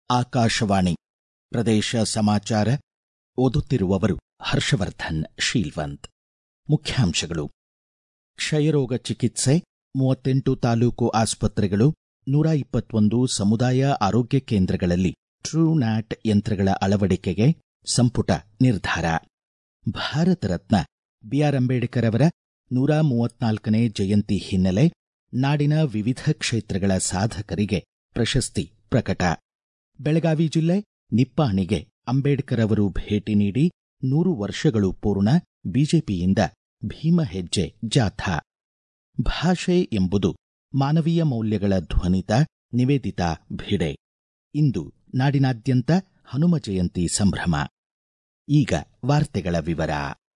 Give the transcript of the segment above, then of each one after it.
ಆಕಾಶವಾಣಿ ಪ್ರದೇಶ ಸಮಾಚಾರ ಓದುತ್ತಿರುವವರು ಹರ್ಷವರ್ಧನ್ ಶೀಲ್ವಂತ್ ಮುಖ್ಯಾಂಶಗಳು ಕ್ಷಯರೋಗ ಚಿಕಿತ್ಸೆ ಮೂವತ್ತೆಂಟು ತಾಲೂಕು ಆಸ್ಪತ್ರೆಗಳು ನೂರ ಇಪ್ಪತ್ತೊಂದು ಸಮುದಾಯ ಆರೋಗ್ಯ ಕೇಂದ್ರಗಳಲ್ಲಿ ಟ್ರೂ ನ್ಯಾಟ್ ಯಂತ್ರಗಳ ಅಳವಡಿಕೆಗೆ ಸಂಪುಟ ನಿರ್ಧಾರ ಭಾರತ ರತ್ನ ಬಿಆರ್ ಅಂಬೇಡ್ಕರ್ ಅವರ ನೂರ ಮೂವತ್ನಾಲ್ಕನೇ ಜಯಂತಿ ಹಿನ್ನೆಲೆ ನಾಡಿನ ವಿವಿಧ ಕ್ಷೇತ್ರಗಳ ಸಾಧಕರಿಗೆ ಪ್ರಶಸ್ತಿ ಪ್ರಕಟ ಬೆಳಗಾವಿ ಜಿಲ್ಲೆ ನಿಪ್ಪಾಣಿಗೆ ಅಂಬೇಡ್ಕರ್ ಅವರು ಭೇಟಿ ನೀಡಿ ನೂರು ವರ್ಷಗಳು ಪೂರ್ಣ ಬಿಜೆಪಿಯಿಂದ ಭೀಮ ಹೆಜ್ಜೆ ಜಾಥಾ ಭಾಷೆ ಎಂಬುದು ಮಾನವೀಯ ಮೌಲ್ಯಗಳ ಧ್ವನಿತ ನಿವೇದಿತಾ ಭಿಡೆ ಇಂದು ನಾಡಿನಾದ್ಯಂತ ಹನುಮ ಜಯಂತಿ ಸಂಭ್ರಮ ಈಗ ವಾರ್ತೆಗಳ ವಿವರ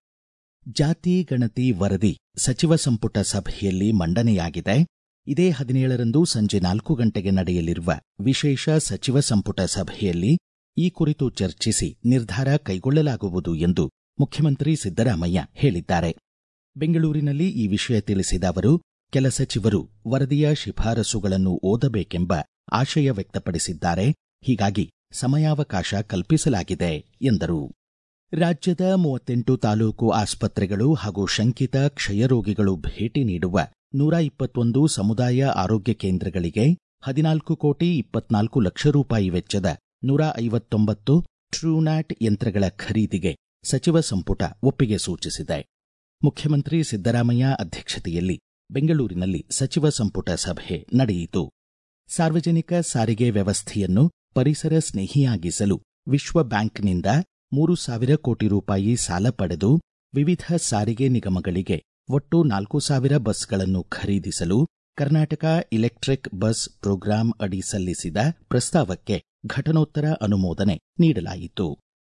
ಜಾತಿ ಗಣತಿ ವರದಿ ಸಚಿವ ಸಂಪುಟ ಸಭೆಯಲ್ಲಿ ಮಂಡನೆಯಾಗಿದೆ ಇದೇ ಹದಿನೇಳರಂದು ಸಂಜೆ ನಾಲ್ಕು ಗಂಟೆಗೆ ನಡೆಯಲಿರುವ ವಿಶೇಷ ಸಚಿವ ಸಂಪುಟ ಸಭೆಯಲ್ಲಿ ಈ ಕುರಿತು ಚರ್ಚಿಸಿ ನಿರ್ಧಾರ ಕೈಗೊಳ್ಳಲಾಗುವುದು ಎಂದು ಮುಖ್ಯಮಂತ್ರಿ ಸಿದ್ದರಾಮಯ್ಯ ಹೇಳಿದ್ದಾರೆ ಬೆಂಗಳೂರಿನಲ್ಲಿ ಈ ವಿಷಯ ತಿಳಿಸಿದ ಅವರು ಕೆಲ ಸಚಿವರು ವರದಿಯ ಶಿಫಾರಸುಗಳನ್ನು ಓದಬೇಕೆಂಬ ಆಶಯ ವ್ಯಕ್ತಪಡಿಸಿದ್ದಾರೆ ಹೀಗಾಗಿ ಸಮಯಾವಕಾಶ ಕಲ್ಪಿಸಲಾಗಿದೆ ಎಂದರು ರಾಜ್ಯದ ಮೂವತ್ತೆಂಟು ತಾಲೂಕು ಆಸ್ಪತ್ರೆಗಳು ಹಾಗೂ ಶಂಕಿತ ಕ್ಷಯರೋಗಿಗಳು ಭೇಟಿ ನೀಡುವ ನೂರ ಇಪ್ಪತ್ತೊಂದು ಸಮುದಾಯ ಆರೋಗ್ಯ ಕೇಂದ್ರಗಳಿಗೆ ಹದಿನಾಲ್ಕು ಕೋಟಿ ಇಪ್ಪತ್ನಾಲ್ಕು ಲಕ್ಷ ರೂಪಾಯಿ ವೆಚ್ಚದ ನೂರ ಐವತ್ತೊಂಬತ್ತು ಟ್ರೂನ್ಯಾಟ್ ಯಂತ್ರಗಳ ಖರೀದಿಗೆ ಸಚಿವ ಸಂಪುಟ ಒಪ್ಪಿಗೆ ಸೂಚಿಸಿದೆ ಮುಖ್ಯಮಂತ್ರಿ ಸಿದ್ದರಾಮಯ್ಯ ಅಧ್ಯಕ್ಷತೆಯಲ್ಲಿ ಬೆಂಗಳೂರಿನಲ್ಲಿ ಸಚಿವ ಸಂಪುಟ ಸಭೆ ನಡೆಯಿತು ಸಾರ್ವಜನಿಕ ಸಾರಿಗೆ ವ್ಯವಸ್ಥೆಯನ್ನು ಪರಿಸರ ಸ್ನೇಹಿಯಾಗಿಸಲು ವಿಶ್ವ ಬ್ಯಾಂಕ್ನಿಂದ ಮೂರು ಸಾವಿರ ಕೋಟಿ ರೂಪಾಯಿ ಸಾಲ ಪಡೆದು ವಿವಿಧ ಸಾರಿಗೆ ನಿಗಮಗಳಿಗೆ ಒಟ್ಟು ನಾಲ್ಕು ಸಾವಿರ ಬಸ್ಗಳನ್ನು ಖರೀದಿಸಲು ಕರ್ನಾಟಕ ಇಲೆಕ್ಟ್ರಿಕ್ ಬಸ್ ಪ್ರೋಗ್ರಾಂ ಅಡಿ ಸಲ್ಲಿಸಿದ ಪ್ರಸ್ತಾವಕ್ಕೆ ಘಟನೋತ್ತರ ಅನುಮೋದನೆ ನೀಡಲಾಯಿತು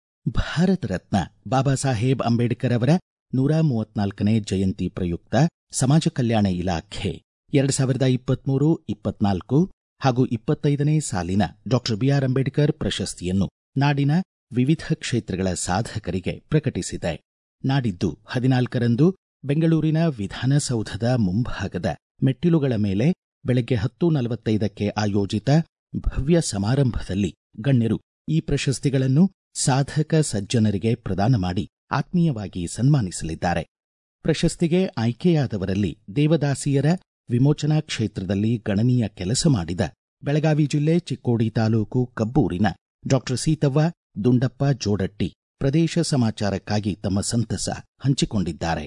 ಭಾರತ ರತ್ನ ಬಾಬಾ ಸಾಹೇಬ್ ಅಂಬೇಡ್ಕರ್ ಅವರ ನೂರ ಮೂವತ್ನಾಲ್ಕನೇ ಜಯಂತಿ ಪ್ರಯುಕ್ತ ಸಮಾಜ ಕಲ್ಯಾಣ ಇಲಾಖೆ ಎರಡು ಸಾವಿರದ ಇಪ್ಪತ್ಮೂರು ಇಪ್ಪತ್ನಾಲ್ಕು ಹಾಗೂ ಇಪ್ಪತ್ತೈದನೇ ಸಾಲಿನ ಡಾಕ್ಟರ್ ಬಿಆರ್ ಅಂಬೇಡ್ಕರ್ ಪ್ರಶಸ್ತಿಯನ್ನು ನಾಡಿನ ವಿವಿಧ ಕ್ಷೇತ್ರಗಳ ಸಾಧಕರಿಗೆ ಪ್ರಕಟಿಸಿದೆ ನಾಡಿದ್ದು ಹದಿನಾಲ್ಕರಂದು ಬೆಂಗಳೂರಿನ ವಿಧಾನಸೌಧದ ಮುಂಭಾಗದ ಮೆಟ್ಟಿಲುಗಳ ಮೇಲೆ ಬೆಳಗ್ಗೆ ಹತ್ತು ನಲವತ್ತೈದಕ್ಕೆ ಆಯೋಜಿತ ಭವ್ಯ ಸಮಾರಂಭದಲ್ಲಿ ಗಣ್ಯರು ಈ ಪ್ರಶಸ್ತಿಗಳನ್ನು ಸಾಧಕ ಸಜ್ಜನರಿಗೆ ಪ್ರದಾನ ಮಾಡಿ ಆತ್ಮೀಯವಾಗಿ ಸನ್ಮಾನಿಸಲಿದ್ದಾರೆ ಪ್ರಶಸ್ತಿಗೆ ಆಯ್ಕೆಯಾದವರಲ್ಲಿ ದೇವದಾಸಿಯರ ವಿಮೋಚನಾ ಕ್ಷೇತ್ರದಲ್ಲಿ ಗಣನೀಯ ಕೆಲಸ ಮಾಡಿದ ಬೆಳಗಾವಿ ಜಿಲ್ಲೆ ಚಿಕ್ಕೋಡಿ ತಾಲೂಕು ಕಬ್ಬೂರಿನ ಡಾಕ್ಟರ್ ಸೀತವ್ವ ದುಂಡಪ್ಪ ಜೋಡಟ್ಟಿ ಪ್ರದೇಶ ಸಮಾಚಾರಕ್ಕಾಗಿ ತಮ್ಮ ಸಂತಸ ಹಂಚಿಕೊಂಡಿದ್ದಾರೆ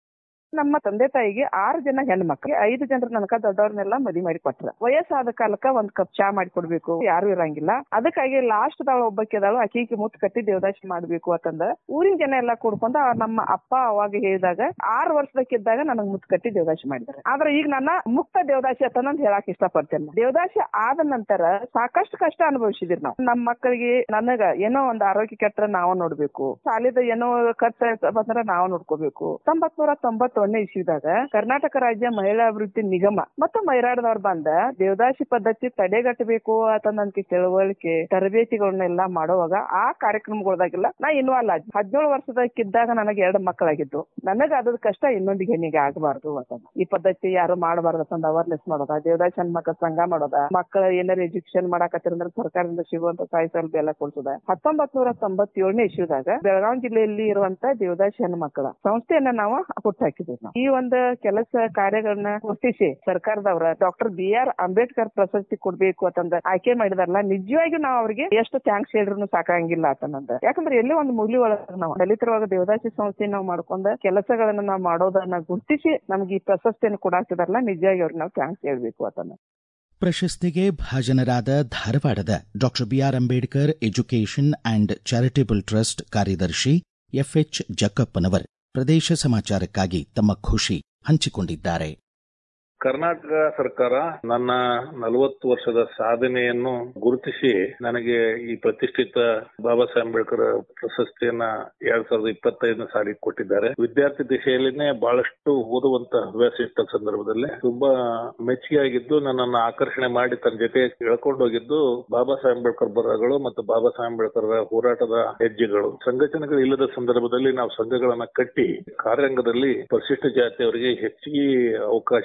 ನಮ್ಮ ತಂದೆ ತಾಯಿಗೆ ಆರು ಜನ ಹೆಣ್ಣು ಮಕ್ಳು ಐದು ಜನರ ನನಕ ದೊಡ್ಡವ್ರನ್ನೆಲ್ಲ ಮದಿ ಮಾಡಿ ಕೊಟ್ರ ವಯಸ್ಸಾದ ಕಾಲಕ್ಕ ಒಂದ್ ಕಪ್ ಚಾ ಮಾಡಿ ಕೊಡ್ಬೇಕು ಯಾರು ಇರಂಗಿಲ್ಲ ಅದಕ್ಕಾಗಿ ಲಾಸ್ಟ್ ದಾಳ ಒಬ್ಬಕ್ಕೆ ಅದಾಳು ಅಕ್ಕಿಗೆ ಮುತ್ತು ಕಟ್ಟಿ ದೇವದಾಸಿ ಮಾಡ್ಬೇಕು ಅಂತಂದ ಊರಿನ ಜನ ಎಲ್ಲಾ ಕೂಡ್ಕೊಂಡ ನಮ್ಮ ಅಪ್ಪ ಅವಾಗ ಹೇಳಿದಾಗ ಆರು ವರ್ಷದಕ್ಕಿದ್ದಾಗ ನನಗ್ ಮುತ್ತು ಕಟ್ಟಿ ದೇವದಾಸಿ ಮಾಡಿದ್ದಾರೆ ಆದ್ರೆ ಈಗ ನನ್ನ ಮುಕ್ತ ದೇವದಾಸಿ ಅಂತ ಹೇಳಕ್ ಇಷ್ಟಪಡ್ತೇನೆ ದೇವದಾಸಿ ಆದ ನಂತರ ಸಾಕಷ್ಟು ಕಷ್ಟ ಅನುಭವಿಸಿದಿರಿ ನಾವು ನಮ್ಮ ಮಕ್ಕಳಿಗೆ ನನಗ ಏನೋ ಒಂದ್ ಆರೋಗ್ಯ ಕೆಟ್ಟ ನಾವು ನೋಡ್ಬೇಕು ಸಾಲಿದ ಏನೋ ಖರ್ಚು ಬಂದ್ರ ನಾವು ನೋಡ್ಕೋಬೇಕು ತೊಂಬತ್ ನೂರ ತೊಂಬತ್ತೊಂದನೇ ಇಸ್ವಿದಾಗ ಕರ್ನಾಟಕ ರಾಜ್ಯ ಮಹಿಳಾ ಅಭಿವೃದ್ಧಿ ನಿಗಮ ಮತ್ತು ಮೈರಾಡದವ್ರು ಬಂದ ದೇವದಾಸಿ ಪದ್ಧತಿ ತಡೆಗಟ್ಟಬೇಕು ಅಂತ ತಿಳುವಳಿಕೆ ತರಬೇತಿಗಳನ್ನೆಲ್ಲ ಮಾಡುವಾಗ ಆ ಕಾರ್ಯಕ್ರಮಗಳದಾಗಿಲ್ಲ ನಾ ಇನ್ವಾಲ್ವ್ ಆದ್ ಹದಿನೇಳು ವರ್ಷದಕ್ಕಿದ್ದಾಗ ನನಗೆ ಎರಡು ಮಕ್ಕಳಾಗಿದ್ದು ನನಗ ಅದ್ರ ಕಷ್ಟ ಇನ್ನೊಂದಿಗೆ ಹೆಣ್ಣಿಗೆ ಆಗಬಾರ್ದು ಅಂತ ಈ ಪದ್ಧತಿ ಯಾರು ಮಾಡಬಾರ್ದು ಅಂತಂದ ಅವೇರ್ನೆಸ್ ಮಾಡೋದ ದೇವದಾಸಿ ಹೆಣ್ ಮಕ್ಕಳ ಸಂಘ ಮಾಡೋದ ಮಕ್ಕಳ ಏನಾರ ಎಜುಕೇಶನ್ ಮಾಡಾಕತ್ತಿರಂದ್ರೆ ಸರ್ಕಾರದಿಂದ ಸಿಗುವಂತ ಸಹಾಯ ಸೌಲಭ್ಯ ಎಲ್ಲ ಕೊಡ್ಸೋದ ಹತ್ತೊಂಬತ್ ನೂರ ತೊಂಬತ್ತೇಳನೇ ಇಶ್ಯೂದಾಗ ಬೆಳಗಾವಿ ಜಿಲ್ಲೆಯಲ್ಲಿ ಇರುವಂತ ದೇವದಾಸಿ ಹೆಣ್ಣು ಮಕ್ಕಳ ಸಂಸ್ಥೆಯನ್ನ ನಾವು ಹುಟ್ಟಾಕಿದ್ವಿ ನಾವು ಈ ಒಂದು ಕೆಲಸ ಕಾರ್ಯಗಳನ್ನ ಗುರುತಿಸಿ ಸರ್ಕಾರದವರ ಡಾಕ್ಟರ್ ಬಿ ಆರ್ ಅಂಬೇಡ್ಕರ್ ಪ್ರಶಸ್ತಿ ಕೊಡ್ಬೇಕು ಅಂತಂದ ಆಯ್ಕೆ ಮಾಡಿದಾರಲ್ಲ ನಿಜವಾಗಿಯೂ ನಾವು ಅವ್ರಿಗೆ ಎಷ್ಟು ಥ್ಯಾಂಕ್ಸ್ ಹೇಳಿದ್ರು ಸಾಕಾಗಿಲ್ಲ ಅಂತಂದ ಯಾಕಂದ್ರೆ ಎಲ್ಲೇ ಒಂದು ಮೂಲಿ ಒಳಗ ನಾವು ದಲಿತರೊಳಗ ದೇವದಾಸಿ ಸಂಸ್ಥೆ ನಾವು ಮಾಡ್ಕೊಂಡ ಕೆಲಸಗಳನ್ನ ನಾವು ಮಾಡೋದನ್ನ ಗುರುತಿಸಿ ನಮ್ಗೆ ಈ ಪ್ರಶಸ್ತಿಯನ್ನು ಕೊಡಾಕ್ತಿದಾರಲ್ಲ ನಿಜವಾಗಿ ಅವ್ರಿಗೆ ನಾವು ಥ್ಯಾಂಕ್ಸ್ ಹೇಳ್ಬೇಕು ಅಂತಂದ ಪ್ರಶಸ್ತಿಗೆ ಭಾಜನರಾದ ಧಾರವಾಡದ doctor B R Ambedkar education and charitable trust ಕಾರ್ಯದರ್ಶಿ ಎಫ್ಎಚ್ ಜಕ್ಕಪ್ಪನವರ್ ಪ್ರದೇಶ ಸಮಾಚಾರಕ್ಕಾಗಿ ತಮ್ಮ ಖುಷಿ ಹಂಚಿಕೊಂಡಿದ್ದಾರೆ ಕರ್ನಾಟಕ ಸರ್ಕಾರ ನನ್ನ ನಲವತ್ತು ವರ್ಷದ ಸಾಧನೆಯನ್ನು ಗುರುತಿಸಿ ನನಗೆ ಈ ಪ್ರತಿಷ್ಠಿತ ಬಾಬಾ ಸಾಹೇಬ್ ಅಂಬೇಡ್ಕರ್ ಪ್ರಶಸ್ತಿಯನ್ನ ಎರಡ್ ಸಾವಿರದ ಇಪ್ಪತ್ತೈದನೇ ಸಾಲಿಗೆ ಕೊಟ್ಟಿದ್ದಾರೆ ವಿದ್ಯಾರ್ಥಿ ದಿಶೆಯಲ್ಲಿನೇ ಬಹಳಷ್ಟು ಓದುವಂತ ಹವ್ಯಾಸ ಇದ್ದ ಸಂದರ್ಭದಲ್ಲಿ ತುಂಬಾ ಮೆಚ್ಚುಗೆಯಾಗಿದ್ದು ನನ್ನನ್ನು ಆಕರ್ಷಣೆ ಮಾಡಿ ತನ್ನ ಜೊತೆ ಎಳ್ಕೊಂಡು ಹೋಗಿದ್ದು ಬಾಬಾ ಸಾಹೇಬ್ ಅಂಬೇಡ್ಕರ್ ಬರಹಗಳು ಮತ್ತು ಬಾಬಾ ಸಾಹೇಬ್ ಅಂಬೇಡ್ಕರ್ ಹೋರಾಟದ ಹೆಜ್ಜೆಗಳು ಸಂಘಟನೆಗಳು ಇಲ್ಲದ ಸಂದರ್ಭದಲ್ಲಿ ನಾವು ಸಂಘಗಳನ್ನ ಕಟ್ಟಿ ಕಾರ್ಯಾಂಗದಲ್ಲಿ ಪರಿಶಿಷ್ಟ ಜಾತಿಯವರಿಗೆ ಹೆಚ್ಚಿಗೆ ಅವಕಾಶ ಇರಲಿಲ್ಲ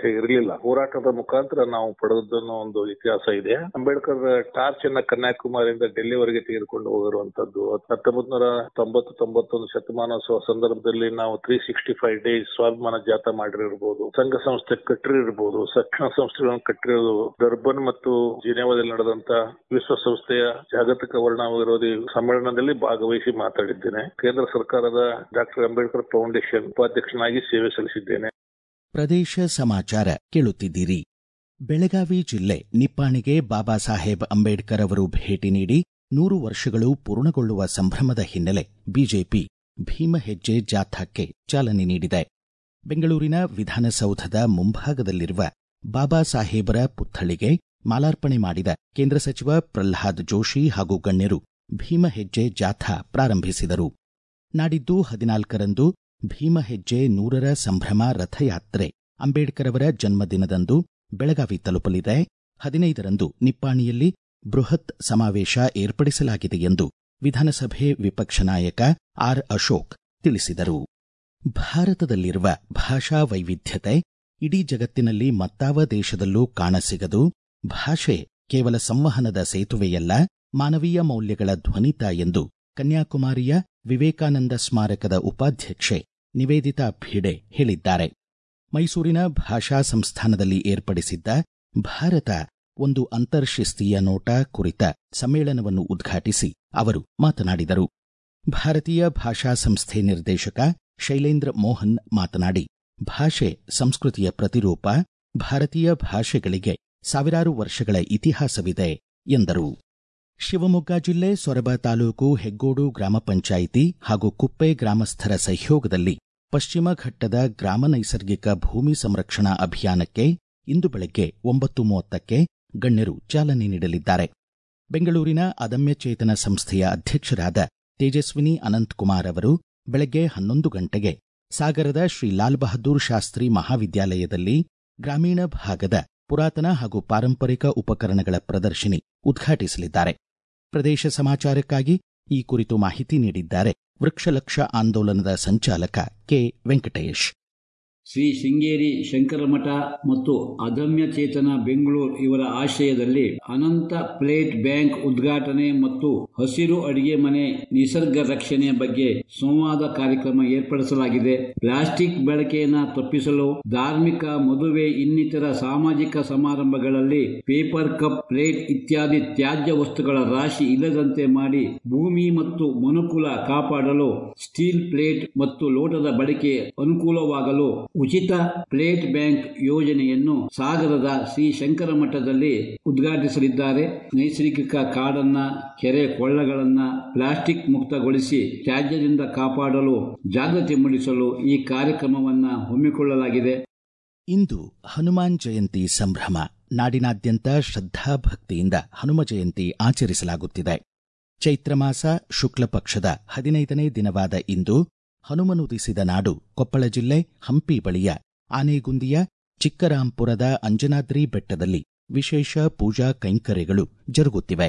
ಪಡೆದಿಲ್ಲ ಹೋರಾಟದ ಮುಖಾಂತರ ನಾವು ಪಡೆದದ್ದನ್ನು ಒಂದು ಇತಿಹಾಸ ಇದೆ ಅಂಬೇಡ್ಕರ್ ಟಾರ್ಚ್ ಅನ್ನ ಕನ್ಯಾಕುಮಾರಿಯಿಂದ ಡೆಲ್ಲಿವರೆಗೆ ತೆಗೆದುಕೊಂಡು ಹೋಗಿರುವಂತದ್ದು ಹತ್ತೊಂಬತ್ ನೂರ ತೊಂಬತ್ತು ತೊಂಬತ್ತೊಂದು ಶತಮಾನೋತ್ಸವ ಸಂದರ್ಭದಲ್ಲಿ ನಾವು ತ್ರೀ ಸಿಕ್ಸ್ಟಿ ಫೈವ್ ಡೇಸ್ ಸ್ವಾಭಿಮಾನ ಜಾಥಾ ಮಾಡಿರಿರ್ಬೋದು ಸಂಘ ಸಂಸ್ಥೆ ಕಟ್ಟಿರಿರ್ಬೋದು ಶಿಕ್ಷಣ ಸಂಸ್ಥೆಗಳನ್ನು ಕಟ್ಟಿರೋದು ಡರ್ಬನ್ ಮತ್ತು ಜಿನೇವಾದಲ್ಲಿ ನಡೆದಂತ ವಿಶ್ವಸಂಸ್ಥೆಯ ಜಾಗತಿಕ ವರ್ಣ ವಿರೋಧಿ ಸಮ್ಮೇಳನದಲ್ಲಿ ಭಾಗವಹಿಸಿ ಮಾತಾಡಿದ್ದೇನೆ ಕೇಂದ್ರ ಸರ್ಕಾರದ ಡಾಕ್ಟರ್ ಅಂಬೇಡ್ಕರ್ ಫೌಂಡೇಶನ್ ಉಪಾಧ್ಯಕ್ಷನಾಗಿ ಸೇವೆ ಸಲ್ಲಿಸಿದ್ದೇನೆ ಪ್ರದೇಶ ಸಮಾಚಾರ ಕೇಳುತ್ತಿದ್ದೀರಿ ಬೆಳಗಾವಿ ಜಿಲ್ಲೆ ನಿಪ್ಪಾಣಿಗೆ ಬಾಬಾ ಸಾಹೇಬ್ ಅಂಬೇಡ್ಕರ್ ಅವರು ಭೇಟಿ ನೀಡಿ ನೂರು ವರ್ಷಗಳು ಪೂರ್ಣಗೊಳ್ಳುವ ಸಂಭ್ರಮದ ಹಿನ್ನೆಲೆ ಬಿಜೆಪಿ ಭೀಮ ಹೆಜ್ಜೆ ಜಾಥಾಕ್ಕೆ ಚಾಲನೆ ನೀಡಿದೆ ಬೆಂಗಳೂರಿನ ವಿಧಾನಸೌಧದ ಮುಂಭಾಗದಲ್ಲಿರುವ ಬಾಬಾ ಸಾಹೇಬರ ಪುತ್ಥಳಿಗೆ ಮಾಲಾರ್ಪಣೆ ಮಾಡಿದ ಕೇಂದ್ರ ಸಚಿವ ಪ್ರಲ್ಹಾದ್ ಜೋಶಿ ಹಾಗೂ ಗಣ್ಯರು ಭೀಮ ಹೆಜ್ಜೆ ಜಾಥಾ ಪ್ರಾರಂಭಿಸಿದರು ನಾಡಿದ್ದು ಹದಿನಾಲ್ಕರಂದು ಭೀಮ ಹೆಜ್ಜೆ ನೂರರ ಸಂಭ್ರಮ ರಥಯಾತ್ರೆ ಅಂಬೇಡ್ಕರ್ ಅವರ ಜನ್ಮದಿನದಂದು ಬೆಳಗಾವಿ ತಲುಪಲಿದೆ ಹದಿನೈದರಂದು ನಿಪ್ಪಾಣಿಯಲ್ಲಿ ಬೃಹತ್ ಸಮಾವೇಶ ಏರ್ಪಡಿಸಲಾಗಿದೆ ಎಂದು ವಿಧಾನಸಭೆ ವಿಪಕ್ಷ ನಾಯಕ ಆರ್ ಅಶೋಕ್ ತಿಳಿಸಿದರು ಭಾರತದಲ್ಲಿರುವ ಭಾಷಾ ವೈವಿಧ್ಯತೆ ಇಡೀ ಜಗತ್ತಿನಲ್ಲಿ ಮತ್ತಾವ ದೇಶದಲ್ಲೂ ಕಾಣಸಿಗದು ಭಾಷೆ ಕೇವಲ ಸಂವಹನದ ಸೇತುವೆಯಲ್ಲ ಮಾನವೀಯ ಮೌಲ್ಯಗಳ ಧ್ವನಿತ ಎಂದು ಕನ್ಯಾಕುಮಾರಿಯ ವಿವೇಕಾನಂದ ಸ್ಮಾರಕದ ಉಪಾಧ್ಯಕ್ಷೆ ನಿವೇದಿತಾ ಭಿಡೆ ಹೇಳಿದ್ದಾರೆ ಮೈಸೂರಿನ ಭಾಷಾ ಸಂಸ್ಥಾನದಲ್ಲಿ ಏರ್ಪಡಿಸಿದ್ದ ಭಾರತ ಒಂದು ಅಂತರ್ಶಿಸ್ತೀಯ ನೋಟ ಕುರಿತ ಸಮ್ಮೇಳನವನ್ನು ಉದ್ಘಾಟಿಸಿ ಅವರು ಮಾತನಾಡಿದರು ಭಾರತೀಯ ಭಾಷಾ ಸಂಸ್ಥೆ ನಿರ್ದೇಶಕ ಶೈಲೇಂದ್ರ ಮೋಹನ್ ಮಾತನಾಡಿ ಭಾಷೆ ಸಂಸ್ಕೃತಿಯ ಪ್ರತಿರೂಪ ಭಾರತೀಯ ಭಾಷೆಗಳಿಗೆ ಸಾವಿರಾರು ವರ್ಷಗಳ ಇತಿಹಾಸವಿದೆ ಎಂದರು ಶಿವಮೊಗ್ಗ ಜಿಲ್ಲೆ ಸೊರಬ ತಾಲೂಕು ಹೆಗ್ಗೋಡು ಗ್ರಾಮ ಪಂಚಾಯಿತಿ ಹಾಗೂ ಕುಪ್ಪೆ ಗ್ರಾಮಸ್ಥರ ಸಹಯೋಗದಲ್ಲಿ ಪಶ್ಚಿಮ ಘಟ್ಟದ ಗ್ರಾಮ ನೈಸರ್ಗಿಕ ಭೂಮಿ ಸಂರಕ್ಷಣಾ ಅಭಿಯಾನಕ್ಕೆ ಇಂದು ಬೆಳಗ್ಗೆ ಒಂಬತ್ತು ಮೂವತ್ತಕ್ಕೆ ಗಣ್ಯರು ಚಾಲನೆ ನೀಡಲಿದ್ದಾರೆ ಬೆಂಗಳೂರಿನ ಅದಮ್ಯ ಚೇತನ ಸಂಸ್ಥೆಯ ಅಧ್ಯಕ್ಷರಾದ ತೇಜಸ್ವಿನಿ ಅನಂತಕುಮಾರ್ ಅವರು ಬೆಳಗ್ಗೆ ಹನ್ನೊಂದು ಗಂಟೆಗೆ ಸಾಗರದ ಶ್ರೀ ಲಾಲ್ ಬಹದ್ದೂರ್ ಶಾಸ್ತ್ರಿ ಮಹಾವಿದ್ಯಾಲಯದಲ್ಲಿ ಗ್ರಾಮೀಣ ಭಾಗದ ಪುರಾತನ ಹಾಗೂ ಪಾರಂಪರಿಕ ಉಪಕರಣಗಳ ಪ್ರದರ್ಶಿನಿ ಉದ್ಘಾಟಿಸಲಿದ್ದಾರೆ ಪ್ರದೇಶ ಸಮಾಚಾರಕ್ಕಾಗಿ ಈ ಕುರಿತು ಮಾಹಿತಿ ನೀಡಿದ್ದಾರೆ ವೃಕ್ಷಲಕ್ಷ ಆಂದೋಲನದ ಸಂಚಾಲಕ ಕೆ ವೆಂಕಟೇಶ್ ಶ್ರೀ ಶೃಂಗೇರಿ ಶಂಕರಮಠ ಮತ್ತು ಅದಮ್ಯ ಚೇತನ ಬೆಂಗಳೂರು ಇವರ ಆಶ್ರಯದಲ್ಲಿ ಅನಂತ ಪ್ಲೇಟ್ ಬ್ಯಾಂಕ್ ಉದ್ಘಾಟನೆ ಮತ್ತು ಹಸಿರು ಅಡಿಗೆ ಮನೆ ನಿಸರ್ಗ ರಕ್ಷಣೆಯ ಬಗ್ಗೆ ಸಂವಾದ ಕಾರ್ಯಕ್ರಮ ಏರ್ಪಡಿಸಲಾಗಿದೆ ಪ್ಲಾಸ್ಟಿಕ್ ಬಳಕೆಯನ್ನು ತಪ್ಪಿಸಲು ಧಾರ್ಮಿಕ ಮದುವೆ ಇನ್ನಿತರ ಸಾಮಾಜಿಕ ಸಮಾರಂಭಗಳಲ್ಲಿ ಪೇಪರ್ ಕಪ್ ಪ್ಲೇಟ್ ಇತ್ಯಾದಿ ತ್ಯಾಜ್ಯ ವಸ್ತುಗಳ ರಾಶಿ ಇಲ್ಲದಂತೆ ಮಾಡಿ ಭೂಮಿ ಮತ್ತು ಮನುಕುಲ ಕಾಪಾಡಲು ಸ್ಟೀಲ್ ಪ್ಲೇಟ್ ಮತ್ತು ಲೋಟದ ಬಳಕೆ ಅನುಕೂಲವಾಗಲು ಉಚಿತ ಪ್ಲೇಟ್ ಬ್ಯಾಂಕ್ ಯೋಜನೆಯನ್ನು ಸಾಗರದ ಶ್ರೀ ಶಂಕರ ಮಠದಲ್ಲಿ ಉದ್ಘಾಟಿಸಲಿದ್ದಾರೆ ನೈಸರ್ಗಿಕ ಕಾಡನ್ನ ಕೆರೆ ಕೊಳ್ಳಗಳನ್ನ ಪ್ಲಾಸ್ಟಿಕ್ ಮುಕ್ತಗೊಳಿಸಿ ತ್ಯಾಜ್ಯದಿಂದ ಕಾಪಾಡಲು ಜಾಗೃತಿ ಮೂಡಿಸಲು ಈ ಕಾರ್ಯಕ್ರಮವನ್ನ ಹಮ್ಮಿಕೊಳ್ಳಲಾಗಿದೆ ಇಂದು ಹನುಮಾನ್ ಜಯಂತಿ ಸಂಭ್ರಮ ನಾಡಿನಾದ್ಯಂತ ಶ್ರದ್ಧಾಭಕ್ತಿಯಿಂದ ಹನುಮ ಜಯಂತಿ ಆಚರಿಸಲಾಗುತ್ತಿದೆ ಚೈತ್ರ ಮಾಸ ಶುಕ್ಲ ಪಕ್ಷದ ಹದಿನೈದನೇ ದಿನವಾದ ಇಂದು ಹನುಮನುದಿಸಿದ ನಾಡು ಕೊಪ್ಪಳ ಜಿಲ್ಲೆ ಹಂಪಿ ಬಳಿಯ ಆನೆಗುಂದಿಯ ಚಿಕ್ಕರಾಂಪುರದ ಅಂಜನಾದ್ರಿ ಬೆಟ್ಟದಲ್ಲಿ ವಿಶೇಷ ಪೂಜಾ ಕೈಂಕರ್ಯಗಳು ಜರುಗುತ್ತಿವೆ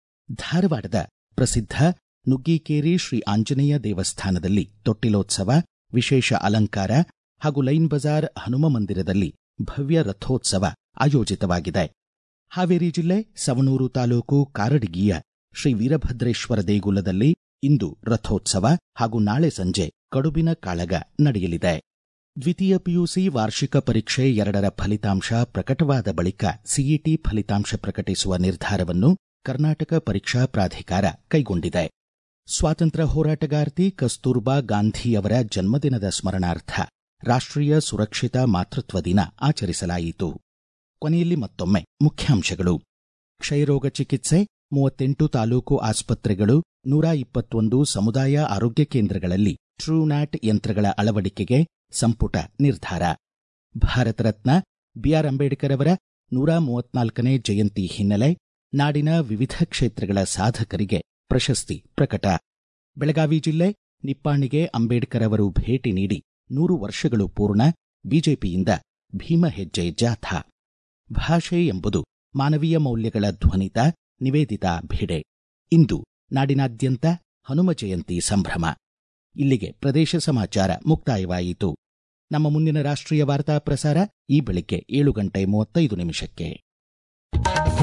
ಧಾರವಾಡದ ಪ್ರಸಿದ್ಧ ನುಗ್ಗಿಕೇರಿ ಶ್ರೀ ಆಂಜನೇಯ ದೇವಸ್ಥಾನದಲ್ಲಿ ತೊಟ್ಟಿಲೋತ್ಸವ ವಿಶೇಷ ಅಲಂಕಾರ ಹಾಗೂ ಲೈನ್ ಬಜಾರ್ ಹನುಮ ಮಂದಿರದಲ್ಲಿ ಭವ್ಯ ರಥೋತ್ಸವ ಆಯೋಜಿತವಾಗಿದೆ ಹಾವೇರಿ ಜಿಲ್ಲೆ ಸವಣೂರು ತಾಲೂಕು ಕಾರಡಗಿಯ ಶ್ರೀ ವೀರಭದ್ರೇಶ್ವರ ದೇಗುಲದಲ್ಲಿ ಇಂದು ರಥೋತ್ಸವ ಹಾಗೂ ನಾಳೆ ಸಂಜೆ ಕಡುಬಿನ ಕಾಳಗ ನಡೆಯಲಿದೆ ದ್ವಿತೀಯ ಪಿಯುಸಿ ವಾರ್ಷಿಕ ಪರೀಕ್ಷೆ ಎರಡರ ಫಲಿತಾಂಶ ಪ್ರಕಟವಾದ ಬಳಿಕ ಸಿಇಟಿ ಫಲಿತಾಂಶ ಪ್ರಕಟಿಸುವ ನಿರ್ಧಾರವನ್ನು ಕರ್ನಾಟಕ ಪರೀಕ್ಷಾ ಪ್ರಾಧಿಕಾರ ಕೈಗೊಂಡಿದೆ ಸ್ವಾತಂತ್ರ್ಯ ಹೋರಾಟಗಾರ್ತಿ ಕಸ್ತೂರ್ಬಾ ಗಾಂಧಿ ಅವರ ಜನ್ಮದಿನದ ಸ್ಮರಣಾರ್ಥ ರಾಷ್ಟ್ರೀಯ ಸುರಕ್ಷಿತ ಮಾತೃತ್ವ ದಿನ ಆಚರಿಸಲಾಯಿತು ಕೊನೆಯಲ್ಲಿ ಮತ್ತೊಮ್ಮೆ ಮುಖ್ಯಾಂಶಗಳು ಕ್ಷಯರೋಗ ಚಿಕಿತ್ಸೆ ಮೂವತ್ತೆಂಟು ತಾಲೂಕು ಆಸ್ಪತ್ರೆಗಳು ನೂರ ಇಪ್ಪತ್ತೊಂದು ಸಮುದಾಯ ಆರೋಗ್ಯ ಕೇಂದ್ರಗಳಲ್ಲಿ ಟ್ರೂನ್ಯಾಟ್ ಯಂತ್ರಗಳ ಅಳವಡಿಕೆಗೆ ಸಂಪುಟ ನಿರ್ಧಾರ ಭಾರತ ರತ್ನ ಬಿಆರ್ ಅಂಬೇಡ್ಕರ್ ಅವರ ನೂರ ಮೂವತ್ನಾಲ್ಕನೇ ಜಯಂತಿ ಹಿನ್ನೆಲೆ ನಾಡಿನ ವಿವಿಧ ಕ್ಷೇತ್ರಗಳ ಸಾಧಕರಿಗೆ ಪ್ರಶಸ್ತಿ ಪ್ರಕಟ ಬೆಳಗಾವಿ ಜಿಲ್ಲೆ ನಿಪ್ಪಾಣಿಗೆ ಅಂಬೇಡ್ಕರ್ ಅವರು ಭೇಟಿ ನೀಡಿ ನೂರು ವರ್ಷಗಳು ಪೂರ್ಣ ಬಿಜೆಪಿಯಿಂದ ಭೀಮ ಹೆಜ್ಜೆ ಜಾಥಾ ಭಾಷೆ ಎಂಬುದು ಮಾನವೀಯ ಮೌಲ್ಯಗಳ ಧ್ವನಿತ ನಿವೇದಿತಾ ಭಿಡೆ ಇಂದು ನಾಡಿನಾದ್ಯಂತ ಹನುಮ ಜಯಂತಿ ಸಂಭ್ರಮ ಇಲ್ಲಿಗೆ ಪ್ರದೇಶ ಸಮಾಚಾರ ಮುಕ್ತಾಯವಾಯಿತು ನಮ್ಮ ಮುಂದಿನ ರಾಷ್ಟ್ರೀಯ ವಾರ್ತಾ ಪ್ರಸಾರ ಈ ಬೆಳಿಗ್ಗೆ ಏಳು ಗಂಟೆ ಮೂವತ್ತೈದು ನಿಮಿಷಕ್ಕೆ